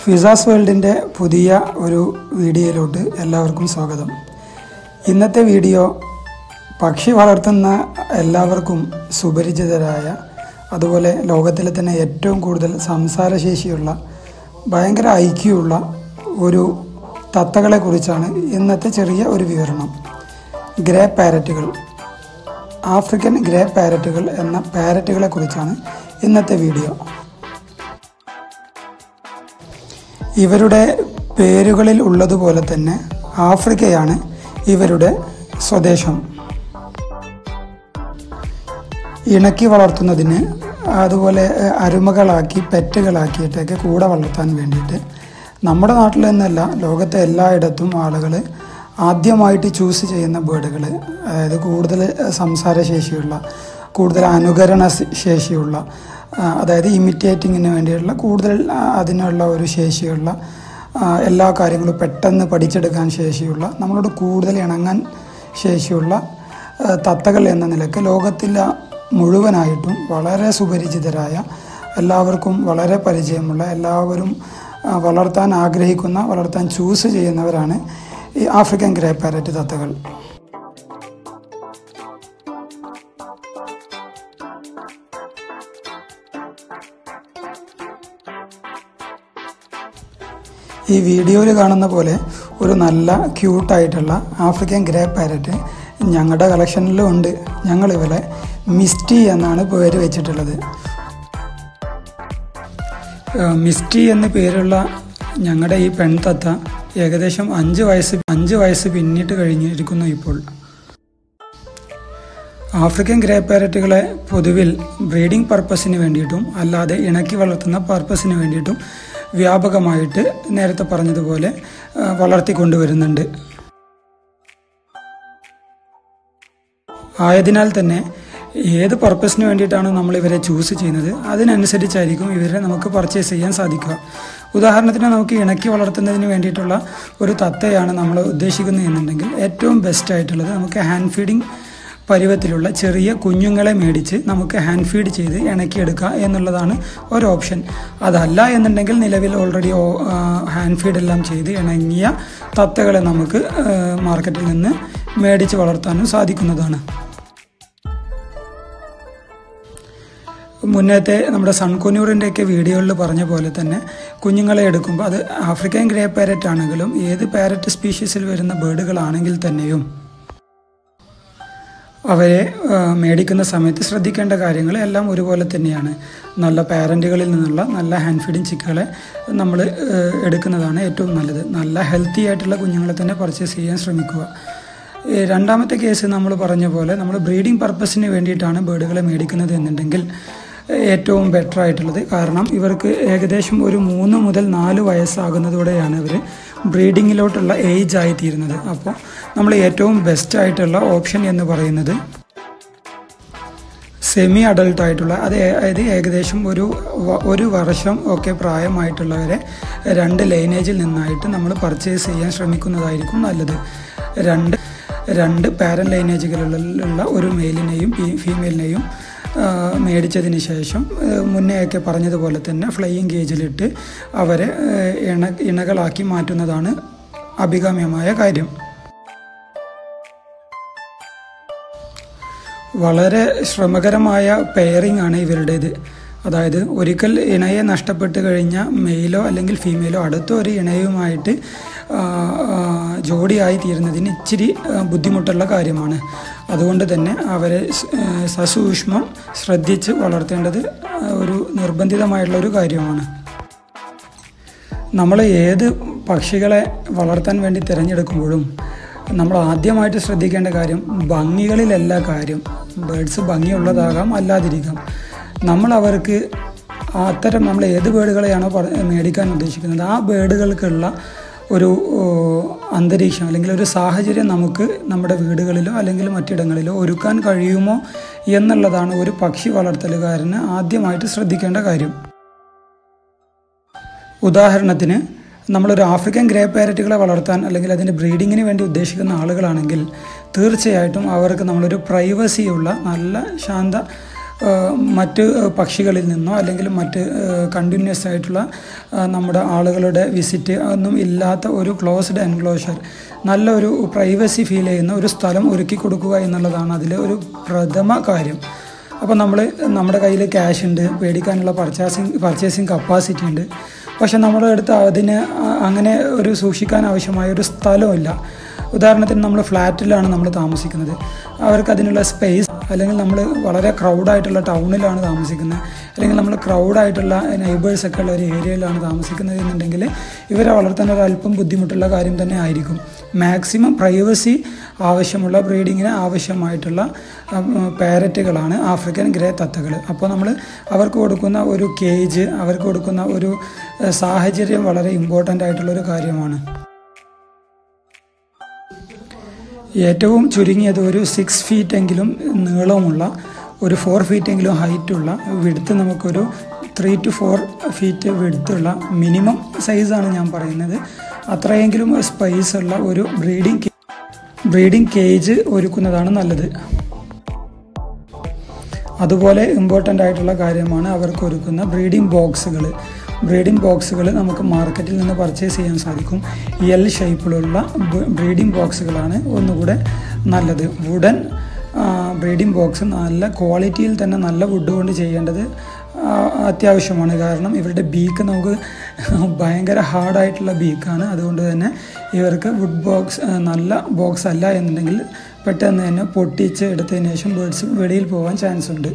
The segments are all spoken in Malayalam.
ഫിസാസ് വേൾഡിൻ്റെ പുതിയ ഒരു വീഡിയോയിലോട്ട് എല്ലാവർക്കും സ്വാഗതം ഇന്നത്തെ വീഡിയോ പക്ഷി വളർത്തുന്ന എല്ലാവർക്കും സുപരിചിതരായ അതുപോലെ ലോകത്തിലെ തന്നെ ഏറ്റവും കൂടുതൽ സംസാരശേഷിയുള്ള ഭയങ്കര ഐക്യമുള്ള ഒരു തത്തകളെ കുറിച്ചാണ് ഇന്നത്തെ ചെറിയ ഒരു വിവരണം ഗ്രേ പാരറ്റുകൾ ആഫ്രിക്കൻ ഗ്രേ പാരറ്റുകൾ എന്ന പാരറ്റുകളെ കുറിച്ചാണ് ഇന്നത്തെ വീഡിയോ ഇവരുടെ പേരുകളിൽ ഉള്ളതുപോലെ തന്നെ ആഫ്രിക്കയാണ് ഇവരുടെ സ്വദേശം ഇണക്കി വളർത്തുന്നതിന് അതുപോലെ ഏഹ്, അരുമകളാക്കി പെറ്റുകളാക്കിയിട്ടൊക്കെ കൂടെ വളർത്താൻ വേണ്ടിയിട്ട് നമ്മുടെ നാട്ടിൽ നിന്നല്ല ലോകത്തെ എല്ലായിടത്തും ആളുകൾ ആദ്യമായിട്ട് ചൂസ് ചെയ്യുന്ന ബേർഡുകൾ അതായത് കൂടുതൽ സംസാരശേഷിയുള്ള കൂടുതൽ അനുകരണ ശ- ശേഷിയുള്ള ആ, അതായത് ഇമിറ്റേറ്റിങ്ങിന് വേണ്ടിയുള്ള കൂടുതൽ ആ, അതിനുള്ള ഒരു ശേഷിയുള്ള ആ, എല്ലാ കാര്യങ്ങളും പെട്ടെന്ന് പഠിച്ചെടുക്കാൻ ശേഷിയുള്ള നമ്മളോട് കൂടുതൽ ഇണങ്ങാൻ ശേഷിയുള്ള ആ, തത്തകൾ എന്ന നിലക്ക് ലോകത്തിലെ മുഴുവനായിട്ടും വളരെ സുപരിചിതരായ എല്ലാവർക്കും വളരെ പരിചയമുള്ള എല്ലാവരും ആ, വളർത്താൻ ആഗ്രഹിക്കുന്ന വളർത്താൻ ചൂസ് ചെയ്യുന്നവരാണ് ഈ ആഫ്രിക്കൻ ഗ്രേ പാരറ്റ് തത്തകൾ ഈ വീഡിയോയിൽ കാണുന്ന പോലെ ഒരു നല്ല ക്യൂട്ടായിട്ടുള്ള ആഫ്രിക്കൻ ഗ്രേ പാരറ്റ് ഞങ്ങളുടെ കളക്ഷനിലും ഉണ്ട് ഞങ്ങൾ ഇവരെ മിസ്റ്റി എന്നാണ് പേര് വെച്ചിട്ടുള്ളത് ഏഹ് മിസ്റ്റി എന്ന പേരുള്ള ഞങ്ങളുടെ ഈ പെൺതത്ത ഏകദേശം അഞ്ച് വയസ്സ് അഞ്ച് വയസ്സ് പിന്നിട്ട് കഴിഞ്ഞിരിക്കുന്നു ഇപ്പോൾ ആഫ്രിക്കൻ ഗ്രേ പാരറ്റുകളെ പൊതുവിൽ ബ്രീഡിംഗ് പർപ്പസിന് വേണ്ടിയിട്ടും അല്ലാതെ ഇണക്കി വളർത്തുന്ന പർപ്പസിന് വേണ്ടിയിട്ടും വ്യാപകമായിട്ട് നേരത്തെ പറഞ്ഞതുപോലെ ആ, വളർത്തിക്കൊണ്ടുവരുന്നുണ്ട് ആയതിനാൽ തന്നെ ഏത് പർപ്പസിന് വേണ്ടിയിട്ടാണോ നമ്മൾ ഇവരെ ചൂസ് ചെയ്യുന്നത് അതിനനുസരിച്ചായിരിക്കും ഇവരെ നമുക്ക് പർച്ചേസ് ചെയ്യാൻ സാധിക്കുക ഉദാഹരണത്തിന് നമുക്ക് ഇണക്കി വളർത്തുന്നതിന് വേണ്ടിയിട്ടുള്ള ഒരു തത്തയാണ് നമ്മൾ ഉദ്ദേശിക്കുന്നത് എന്നുണ്ടെങ്കിൽ ഏറ്റവും ബെസ്റ്റ് ആയിട്ടുള്ളത് നമുക്ക് ഹാൻഡ് ഫീഡിംഗ് പരുവത്തിലുള്ള ചെറിയ കുഞ്ഞുങ്ങളെ മേടിച്ച് നമുക്ക് ഹാൻഡ് ഫീഡ് ചെയ്ത് ഇണക്കിയെടുക്കുക എന്നുള്ളതാണ് ഒരു ഓപ്ഷൻ അതല്ല എന്നുണ്ടെങ്കിൽ നിലവിൽ ഓൾറെഡി ഹാൻഡ് ഫീഡ് എല്ലാം ചെയ്ത് ഇണങ്ങിയ തത്തകളെ നമുക്ക് ആ, മാർക്കറ്റിൽ നിന്ന് മേടിച്ച് വളർത്താനും സാധിക്കുന്നതാണ് മുന്നത്തെ നമ്മുടെ സൺകൊന്യൂറിൻ്റെ ഒക്കെ വീഡിയോകളിൽ പറഞ്ഞ പോലെ തന്നെ കുഞ്ഞുങ്ങളെ എടുക്കുമ്പോൾ അത് ആഫ്രിക്കൻ ഗ്രേ പാരറ്റ് ആണെങ്കിലും ഏത് പാരറ്റ് സ്പീഷീസിൽ വരുന്ന ബേർഡുകളാണെങ്കിൽ തന്നെയും അവരെ ആ, മേടിക്കുന്ന സമയത്ത് ശ്രദ്ധിക്കേണ്ട കാര്യങ്ങൾ എല്ലാം ഒരുപോലെ തന്നെയാണ് നല്ല പാരൻറ്റുകളിൽ നിന്നുള്ള നല്ല ഹാൻഡ് ഫീഡിങ് ചിക്കുകളെ നമ്മൾ എടുക്കുന്നതാണ് ഏറ്റവും നല്ലത് നല്ല ഹെൽത്തി ആയിട്ടുള്ള കുഞ്ഞുങ്ങളെ തന്നെ പർച്ചേസ് ചെയ്യാൻ ശ്രമിക്കുക ഈ രണ്ടാമത്തെ കേസ് നമ്മൾ പറഞ്ഞ പോലെ നമ്മൾ ബ്രീഡിംഗ് പർപ്പസിന് വേണ്ടിയിട്ടാണ് ബേർഡുകളെ മേടിക്കുന്നത് എന്നുണ്ടെങ്കിൽ ഏറ്റവും ബെറ്റർ ആയിട്ടുള്ളത് കാരണം ഇവർക്ക് ഏകദേശം ഒരു മൂന്ന് മുതൽ നാല് വയസ്സാകുന്നതോടെയാണ് ഇവർ ബ്രീഡിങ്ങിലോട്ടുള്ള ഏജ് ആയിത്തീരുന്നത് അപ്പോൾ നമ്മൾ ഏറ്റവും ബെസ്റ്റ് ആയിട്ടുള്ള ഓപ്ഷൻ എന്ന് പറയുന്നത് സെമി അഡൾട്ട് ആയിട്ടുള്ള അത് ഏ- അതായത് ഏകദേശം ഒരു വ- ഒരു വർഷം ഒക്കെ പ്രായമായിട്ടുള്ളവരെ രണ്ട് ലൈനേജിൽ നിന്നായിട്ട് നമ്മൾ പർച്ചേസ് ചെയ്യാൻ ശ്രമിക്കുന്നതായിരിക്കും നല്ലത് രണ്ട് രണ്ട് പാരൻ ലൈനേജുകളിലുള്ള ഒരു മെയിലിനെയും ഫീമെയിലിനെയും ആ, മേടിച്ചതിന് ശേഷം ആ, മുന്നെയൊക്കെ പറഞ്ഞതുപോലെ തന്നെ ഫ്ലൈയിങ് ഗേജിലിട്ട് അവരെ ആ, ഇണ ഇണകളാക്കി മാറ്റുന്നതാണ് അഭികാമ്യമായ കാര്യം വളരെ ശ്രമകരമായ പെയറിംഗ് ആണ് ഇവരുടേത് അതായത് ഒരിക്കൽ ഇണയെ നഷ്ടപ്പെട്ട് കഴിഞ്ഞാൽ മെയിലോ അല്ലെങ്കിൽ ഫീമെയിലോ അടുത്ത ഒരു ഇണയുമായിട്ട് ആ, ആ, ജോഡിയായി തീരുന്നതിന് ഇച്ചിരി ആ, ബുദ്ധിമുട്ടുള്ള കാര്യമാണ് അതുകൊണ്ട് തന്നെ അവരെ സ്- ആ, സസൂക്ഷ്മം ശ്രദ്ധിച്ച് വളർത്തേണ്ടത് ആ, ഒരു നിർബന്ധിതമായിട്ടുള്ള ഒരു കാര്യമാണ് നമ്മൾ ഏത് പക്ഷികളെ വളർത്താൻ വേണ്ടി തിരഞ്ഞെടുക്കുമ്പോഴും നമ്മൾ ആദ്യമായിട്ട് ശ്രദ്ധിക്കേണ്ട കാര്യം ഭംഗികളിലല്ല കാര്യം ബേഡ്സ് ഭംഗിയുള്ളതാകാം അല്ലാതിരിക്കാം നമ്മൾ അവർക്ക് ആ അത്തരം നമ്മൾ ഏത് ബേഡുകളെയാണോ പറ- മേടിക്കാൻ ഉദ്ദേശിക്കുന്നത് ആ ബേഡുകൾക്കുള്ള ഒരു ഓ, അന്തരീക്ഷം അല്ലെങ്കിൽ ഒരു സാഹചര്യം നമുക്ക് നമ്മുടെ വീടുകളിലോ അല്ലെങ്കിൽ മറ്റിടങ്ങളിലോ ഒരുക്കാൻ കഴിയുമോ എന്നുള്ളതാണ് ഒരു പക്ഷി വളർത്തലുകാരന് ആദ്യമായിട്ട് ശ്രദ്ധിക്കേണ്ട കാര്യം ഉദാഹരണത്തിന് നമ്മളൊരു ആഫ്രിക്കൻ ഗ്രേ പാരറ്റുകളെ വളർത്താൻ അല്ലെങ്കിൽ അതിൻ്റെ ബ്രീഡിങ്ങിന് വേണ്ടി ഉദ്ദേശിക്കുന്ന ആളുകളാണെങ്കിൽ തീർച്ചയായിട്ടും അവർക്ക് നമ്മളൊരു പ്രൈവസിയുള്ള നല്ല ശാന്ത ഏഹ്, മറ്റ് പക്ഷികളിൽ നിന്നോ അല്ലെങ്കിൽ മറ്റ് കണ്ടിന്യൂസ് ആയിട്ടുള്ള ഏഹ്, നമ്മുടെ ആളുകളുടെ വിസിറ്റ് ഒന്നും ഇല്ലാത്ത ഒരു ക്ലോസ്ഡ് എൻക്ലോഷർ നല്ല ഒരു പ്രൈവസി ഫീൽ ചെയ്യുന്ന ഒരു സ്ഥലം ഒരുക്കി കൊടുക്കുക എന്നുള്ളതാണ് അതിലെ ഒരു പ്രഥമ കാര്യം അപ്പോൾ നമ്മൾ നമ്മുടെ കയ്യിൽ ക്യാഷ് ഉണ്ട് പേടിക്കാനുള്ള പർച്ചേസിങ് പർച്ചേസിങ് കപ്പാസിറ്റി ഉണ്ട് പക്ഷെ നമ്മുടെ അടുത്ത് അതിന് അ- അങ്ങനെ ഒരു സൂക്ഷിക്കാൻ ആവശ്യമായ ഒരു സ്ഥലമില്ല ഉദാഹരണത്തിന് നമ്മൾ ഫ്ലാറ്റിലാണ് നമ്മൾ താമസിക്കുന്നത് അവർക്ക് അതിനുള്ള സ്പേസ് അല്ലെങ്കിൽ നമ്മൾ വളരെ ക്രൗഡായിട്ടുള്ള ടൗണിലാണ് താമസിക്കുന്നത് അല്ലെങ്കിൽ നമ്മൾ ക്രൗഡായിട്ടുള്ള നെയ്ബേഴ്സ് ഒക്കെ ഉള്ള ഒരു ഏരിയയിലാണ് താമസിക്കുന്നത് എന്നുണ്ടെങ്കിൽ ഇവരെ വളർത്താൻ ഒരു അല്പം ബുദ്ധിമുട്ടുള്ള കാര്യം തന്നെ ആയിരിക്കും മാക്സിമം പ്രൈവസി ആവശ്യമുള്ള ബ്രീഡിങ്ങിന് ആവശ്യമായിട്ടുള്ള പാരറ്റുകളാണ് ആഫ്രിക്കൻ ഗ്രേ തത്തകൾ അപ്പോൾ നമ്മൾ അവർക്ക് കൊടുക്കുന്ന ഒരു കേജ് അവർക്ക് കൊടുക്കുന്ന ഒരു ഏഹ്, സാഹചര്യം വളരെ ഇമ്പോർട്ടൻ്റ് ആയിട്ടുള്ള ഒരു കാര്യമാണ് ഏറ്റവും ചുരുങ്ങിയത് ഒരു സിക്സ് ഫീറ്റ് എങ്കിലും നീളമുള്ള ഒരു ഫോർ ഫീറ്റ് എങ്കിലും ഹൈറ്റുള്ള വിടുത്ത് നമുക്കൊരു ത്രീ ടു ഫോർ ഫീറ്റ് വിടുത്തുള്ള മിനിമം സൈസാണ് ഞാൻ പറയുന്നത് അത്രയെങ്കിലും സ്പേസ് ഉള്ള ഒരു ബ്രീഡിംഗ് ബ്രീഡിംഗ് കേജ് ഒരുക്കുന്നതാണ് നല്ലത് അതുപോലെ ഇമ്പോർട്ടൻ്റ് ആയിട്ടുള്ള കാര്യമാണ് അവർക്ക് ഒരുക്കുന്ന ബ്രീഡിംഗ് ബോക്സുകൾ ബ്രീഡിംഗ് ബോക്സുകൾ നമുക്ക് മാർക്കറ്റിൽ നിന്ന് പർച്ചേസ് ചെയ്യാൻ സാധിക്കും എൽ ഷേപ്പിലുള്ള ബ്രീഡിംഗ് ബോക്സുകളാണ് ഒന്നുകൂടെ നല്ലത് വുഡൻ ബ്രീഡിംഗ് ബോക്സ് നല്ല ക്വാളിറ്റിയിൽ തന്നെ നല്ല വുഡ് കൊണ്ട് ചെയ്യേണ്ടത് ആ, അത്യാവശ്യമാണ് കാരണം ഇവരുടെ ബീക്ക് നമുക്ക് ഭയങ്കര ഹാർഡായിട്ടുള്ള ബീക്കാണ് അതുകൊണ്ട് തന്നെ ഇവർക്ക് വുഡ് ബോക്സ് ആ, നല്ല ബോക്സ് അല്ല എന്നുണ്ടെങ്കിൽ പെട്ടെന്ന് തന്നെ പൊട്ടിച്ച് എടുത്തതിന് ശേഷം ബേഡ്സ് വെളിയിൽ പോകാൻ ചാൻസ് ഉണ്ട്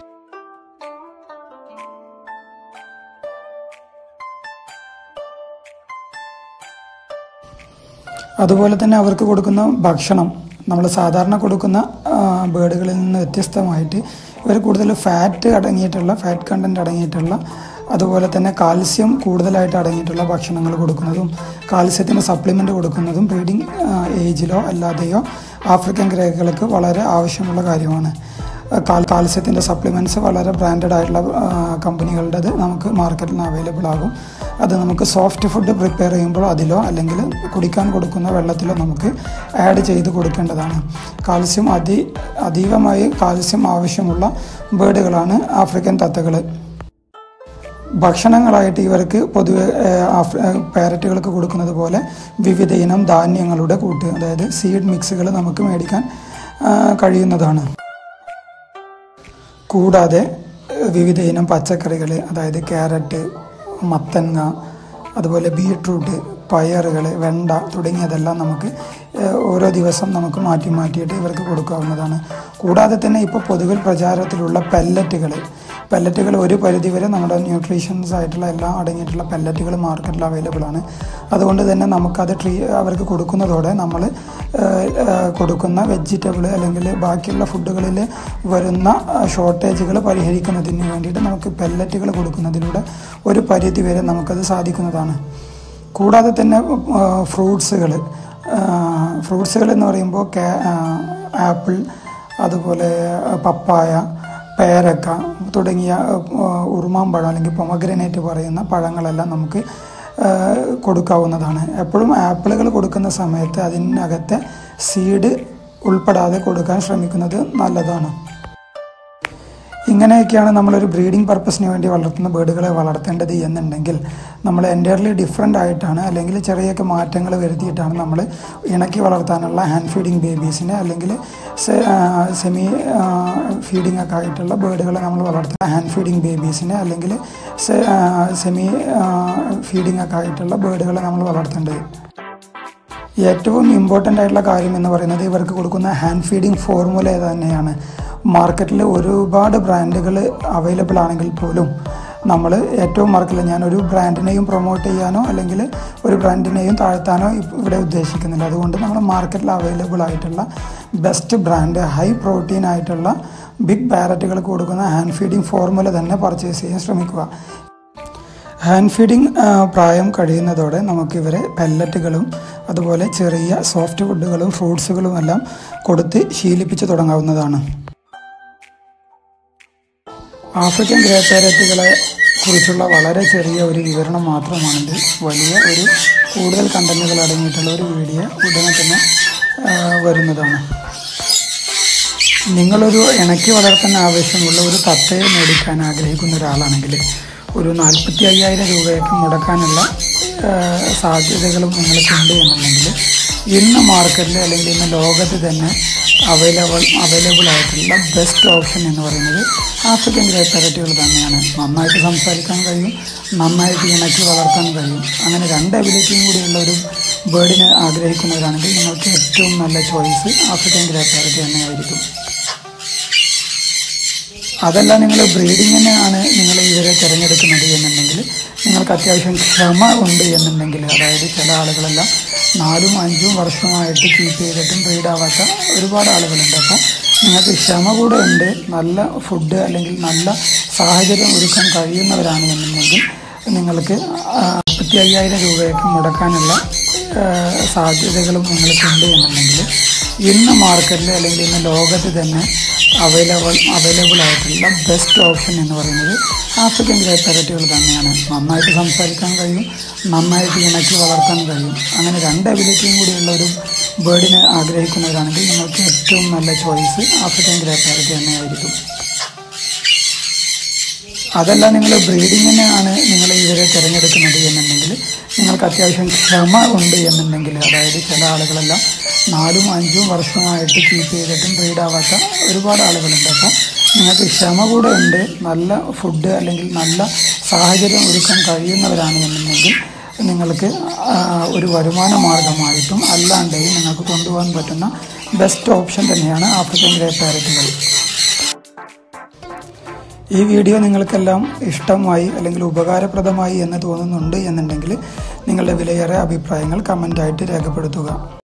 അതുപോലെ തന്നെ അവർക്ക് കൊടുക്കുന്ന ഭക്ഷണം നമ്മൾ സാധാരണ കൊടുക്കുന്ന ആ, ബേഡുകളിൽ നിന്ന് വ്യത്യസ്തമായിട്ട് ഇവർ കൂടുതൽ ഫാറ്റ് അടങ്ങിയിട്ടുള്ള ഫാറ്റ് കണ്ടൻറ്റ് അടങ്ങിയിട്ടുള്ള അതുപോലെ തന്നെ കാൽസ്യം കൂടുതലായിട്ട് അടങ്ങിയിട്ടുള്ള ഭക്ഷണങ്ങൾ കൊടുക്കുന്നതും കാൽസ്യത്തിൻ്റെ സപ്ലിമെൻ്റ് കൊടുക്കുന്നതും ബ്രീഡിംഗ് ഏജിലോ അല്ലാതെയോ ആഫ്രിക്കൻ ഗ്രേകൾക്ക് വളരെ ആവശ്യമുള്ള കാര്യമാണ് കാൽ കാൽസ്യത്തിൻ്റെ സപ്ലിമെൻറ്റ്സ് വളരെ ബ്രാൻഡഡ് ആയിട്ടുള്ള കമ്പനികളുടേത് നമുക്ക് മാർക്കറ്റിൽ അവൈലബിൾ ആകും അത് നമുക്ക് സോഫ്റ്റ് ഫുഡ് പ്രിപ്പയർ ചെയ്യുമ്പോൾ അതിലോ അല്ലെങ്കിൽ കുടിക്കാൻ കൊടുക്കുന്ന വെള്ളത്തിലോ നമുക്ക് ആഡ് ചെയ്ത് കൊടുക്കേണ്ടതാണ് കാൽസ്യം അതി അധികമായി കാൽസ്യം ആവശ്യമുള്ള ബേഡുകളാണ് ആഫ്രിക്കൻ തത്തകൾ ഭക്ഷണങ്ങളായിട്ട് ഇവർക്ക് പൊതുവെ ഏഹ്, ആഫ്- ഏഹ്, പാരറ്റുകൾക്ക് കൊടുക്കുന്നത് പോലെ വിവിധ ഇനം ധാന്യങ്ങളുടെ കൂട്ട് അതായത് സീഡ് മിക്സുകൾ നമുക്ക് മേടിക്കാൻ ആ, കഴിയുന്നതാണ് കൂടാതെ ഏഹ്, വിവിധ ഇനം പച്ചക്കറികൾ അതായത് ക്യാരറ്റ് മത്തങ്ങ അതുപോലെ ബീട്രൂട്ട് പയറുകൾ വെണ്ട തുടങ്ങിയതെല്ലാം നമുക്ക് ഏഹ്, ഓരോ ദിവസം നമുക്ക് മാറ്റി മാറ്റിയിട്ട് ഇവർക്ക് കൊടുക്കാവുന്നതാണ് കൂടാതെ തന്നെ ഇപ്പോൾ പൊതുവിൽ പ്രചാരത്തിലുള്ള പെല്ലറ്റുകൾ പെല്ലറ്റുകൾ ഒരു പരിധിവരെ നമ്മുടെ ന്യൂട്രീഷൻസ് ആയിട്ടുള്ള എല്ലാം അടങ്ങിയിട്ടുള്ള പെല്ലറ്റുകൾ മാർക്കറ്റിൽ അവൈലബിൾ ആണ് അതുകൊണ്ട് തന്നെ നമുക്കത് ട്രീ അവർക്ക് കൊടുക്കുന്നതോടെ നമ്മൾ കൊടുക്കുന്ന വെജിറ്റബിൾ അല്ലെങ്കിൽ ബാക്കിയുള്ള ഫുഡുകളിൽ വരുന്ന ഷോർട്ടേജുകൾ പരിഹരിക്കുന്നതിന് വേണ്ടിയിട്ട് നമുക്ക് പെല്ലറ്റുകൾ കൊടുക്കുന്നതിലൂടെ ഒരു പരിധി വരെ നമുക്കത് സാധിക്കുന്നതാണ് കൂടാതെ തന്നെ ഫ്രൂട്ട്സുകൾ ഫ്രൂട്ട്സുകൾ എന്ന് പറയുമ്പോൾ കാ ആപ്പിൾ അതുപോലെ പപ്പായ പേരക്ക തുടങ്ങിയ ഉറുമാമ്പഴം അല്ലെങ്കിൽ പൊമഗ്രനേറ്റ് പറയുന്ന പഴങ്ങളെല്ലാം നമുക്ക് ആ, കൊടുക്കാവുന്നതാണ് എപ്പോഴും ആപ്പിളുകൾ കൊടുക്കുന്ന സമയത്ത് അതിനകത്തെ സീഡ് ഉൾപ്പെടാതെ കൊടുക്കാൻ ശ്രമിക്കുന്നത് നല്ലതാണ് ഇങ്ങനെയൊക്കെയാണ് നമ്മളൊരു ബ്രീഡിംഗ് പർപ്പസിന് വേണ്ടി വളർത്തുന്ന ബേഡുകളെ വളർത്തേണ്ടത് എന്നുണ്ടെങ്കിൽ നമ്മൾ എൻറ്റയർലി ഡിഫറെൻ്റ് ആയിട്ടാണ് അല്ലെങ്കിൽ ചെറിയൊക്കെ മാറ്റങ്ങൾ വരുത്തിയിട്ടാണ് നമ്മൾ ഇണക്കി വളർത്താനുള്ള ഹാൻഡ് ഫീഡിങ് ബേബീസിനെ അല്ലെങ്കിൽ സെമി ഫീഡിംഗ് ഒക്കെ ആയിട്ടുള്ള ബേഡുകളെ നമ്മൾ വളർത്തുന്ന ഹാൻഡ് ഫീഡിങ് ബേബീസിനെ അല്ലെങ്കിൽ സെമി ഫീഡിംഗ് ഒക്കെ ആയിട്ടുള്ള ബേഡുകളെ നമ്മൾ വളർത്തേണ്ടത് ഏറ്റവും ഇമ്പോർട്ടൻ്റ് ആയിട്ടുള്ള കാര്യം എന്ന് പറയുന്നത് ഇവർക്ക് കൊടുക്കുന്ന ഹാൻഡ് ഫീഡിംഗ് ഫോർമുല തന്നെയാണ് മാർക്കറ്റിൽ ഒരുപാട് ബ്രാൻഡുകൾ അവൈലബിൾ ആണെങ്കിൽ പോലും നമ്മൾ ഏറ്റവും മാർക്കില്ല ഞാൻ ഒരു ബ്രാൻഡിനെയും പ്രൊമോട്ട് ചെയ്യാനോ അല്ലെങ്കിൽ ഒരു ബ്രാൻഡിനെയും താഴ്ത്താനോ ഇപ്പ- ഇവിടെ ഉദ്ദേശിക്കുന്നില്ല അതുകൊണ്ട് നമ്മൾ മാർക്കറ്റിൽ അവൈലബിൾ ആയിട്ടുള്ള ബെസ്റ്റ് ബ്രാൻഡ് ഹൈ പ്രോട്ടീൻ ആയിട്ടുള്ള ബിഗ് പാരറ്റുകൾക്ക് കൊടുക്കുന്ന ഹാൻഡ് ഫീഡിംഗ് ഫോർമുല തന്നെ പർച്ചേസ് ചെയ്യാൻ ശ്രമിക്കുക ഹാൻഡ് ഫീഡിംഗ് ആ, പ്രായം കഴിയുന്നതോടെ നമുക്കിവരെ പെല്ലറ്റുകളും അതുപോലെ ചെറിയ സോഫ്റ്റ് ഫുഡുകളും ഫ്രൂട്ട്സുകളും എല്ലാം കൊടുത്ത് ശീലിപ്പിച്ച് തുടങ്ങാവുന്നതാണ് ആഫ്രിക്കൻ ഗ്രേ പാരറ്റുകളെ കുറിച്ചുള്ള വളരെ ചെറിയ ഒരു വിവരണം മാത്രമാണിത് വലിയ ഒരു കൂടുതൽ കണ്ടന്റുകൾ അടങ്ങിയിട്ടുള്ള ഒരു വീഡിയോ ഉടനെ തന്നെ ആ, വരുന്നതാണ് നിങ്ങളൊരു ഇണക്കി വളർത്താൻ ആവശ്യമുള്ള ഒരു തത്തയെ മേടിക്കാൻ ആഗ്രഹിക്കുന്ന ഒരാളാണെങ്കിൽ ഒരു നാൽപ്പത്തി അയ്യായിരം രൂപയൊക്കെ മുടക്കാനുള്ള ആ, സാധ്യതകളും നിങ്ങൾക്കുണ്ട് എന്നുണ്ടെങ്കിൽ ഇന്ന് മാർക്കറ്റിൽ അല്ലെങ്കിൽ ഇന്ന് ലോകത്ത് തന്നെ അവൈലബിൾ അവൈലബിൾ ആയിട്ടുള്ള ബെസ്റ്റ് ഓപ്ഷൻ എന്ന് പറയുന്നത് ആഫ്രിക്കൻ ഗ്രേ പാരറ്റുകൾ തന്നെയാണ് നന്നായിട്ട് സംസാരിക്കാൻ കഴിയും നന്നായിട്ട് ഇണക്കി വളർത്താൻ കഴിയും അങ്ങനെ രണ്ട് അബിലിറ്റിയും കൂടിയുള്ള ഒരു ബേർഡിനെ ആഗ്രഹിക്കുന്നവരാണെങ്കിൽ നിങ്ങൾക്ക് ഏറ്റവും നല്ല ചോയ്സ് ആഫ്രിക്കൻ ഗ്രേ പാരറ്റ് തന്നെയായിരിക്കും അതല്ല നിങ്ങൾ ബ്രീഡിങ്ങിനാണ് നിങ്ങൾ ഇവരെ തിരഞ്ഞെടുക്കുന്നത് എന്നുണ്ടെങ്കിൽ നിങ്ങൾക്ക് അത്യാവശ്യം ക്ഷമ ഉണ്ട് എന്നുണ്ടെങ്കിൽ അതായത് ചില ആളുകളെല്ലാം നാലും അഞ്ചും വർഷമായിട്ട് കീപ്പ് ചെയ്തിട്ടും ബ്രീഡാവാത്ത ഒരുപാട് ആളുകളുണ്ട് അപ്പോൾ നിങ്ങൾക്ക് ക്ഷമ കൂടെ ഉണ്ട് നല്ല ഫുഡ് അല്ലെങ്കിൽ നല്ല സാഹചര്യം ഒരുക്കാൻ കഴിയുന്നവരാണ് എന്നുണ്ടെങ്കിൽ നിങ്ങൾക്ക് മുപ്പത്തി അയ്യായിരം രൂപയൊക്കെ മുടക്കാനുള്ള ആ, സാധ്യതകളും നിങ്ങൾക്കുണ്ട് എന്നുണ്ടെങ്കിൽ ഇന്ന് മാർക്കറ്റിൽ അല്ലെങ്കിൽ ഇന്ന് ലോകത്ത് തന്നെ അവൈലബിൾ അവൈലബിൾ ആയിട്ടുള്ള ബെസ്റ്റ് ഓപ്ഷൻ എന്ന് പറയുന്നത് ആഫ്രിക്കൻ ഗ്രേ പാരറ്റുകൾ തന്നെയാണ് നന്നായിട്ട് സംസാരിക്കാൻ കഴിയും നന്നായിട്ട് ഇണക്കി വളർത്താൻ കഴിയും അങ്ങനെ രണ്ട് അബിലിറ്റിയും കൂടിയുള്ള ഒരു ബേർഡിനെ ആഗ്രഹിക്കുന്നവരാണെങ്കിൽ നിങ്ങൾക്ക് ഏറ്റവും നല്ല ചോയ്സ് ആഫ്രിക്കൻ ഗ്രേ പാരറ്റ് തന്നെയായിരിക്കും അതല്ല നിങ്ങൾ ബ്രീഡിങ്ങിനാണ് നിങ്ങൾ ഇവരെ തിരഞ്ഞെടുക്കുന്നത് എന്നുണ്ടെങ്കിൽ നിങ്ങൾക്ക് അത്യാവശ്യം ക്ഷമ ഉണ്ട് എന്നുണ്ടെങ്കിൽ അതായത് ചില ആളുകളെല്ലാം നാലും അഞ്ചും വർഷമായിട്ട് കീപ്പ് ചെയ്തിട്ടും ബ്രീഡാവാത്ത ഒരുപാട് ആളുകളുണ്ട് അപ്പോൾ നിങ്ങൾക്ക് ക്ഷമ കൂടെ ഉണ്ട് നല്ല ഫുഡ് അല്ലെങ്കിൽ നല്ല സാഹചര്യം ഒരുക്കാൻ കഴിയുന്നവരാണ് എന്നുണ്ടെങ്കിൽ നിങ്ങൾക്ക് ആ, ഒരു വരുമാന മാർഗമായിട്ടും അല്ലാണ്ടെയും നിങ്ങൾക്ക് കൊണ്ടുപോകാൻ പറ്റുന്ന ബെസ്റ്റ് ഓപ്ഷൻ തന്നെയാണ് ആഫ്രിക്കൻ ഗ്രേ പാരറ്റുകൾ ഈ വീഡിയോ നിങ്ങൾക്കെല്ലാം ഇഷ്ടമായി അല്ലെങ്കിൽ ഉപകാരപ്രദമായി എന്ന് തോന്നുന്നുണ്ട് എന്നുണ്ടെങ്കിൽ നിങ്ങളുടെ വിലയേറെ അഭിപ്രായങ്ങൾ കമൻ്റായിട്ട് രേഖപ്പെടുത്തുക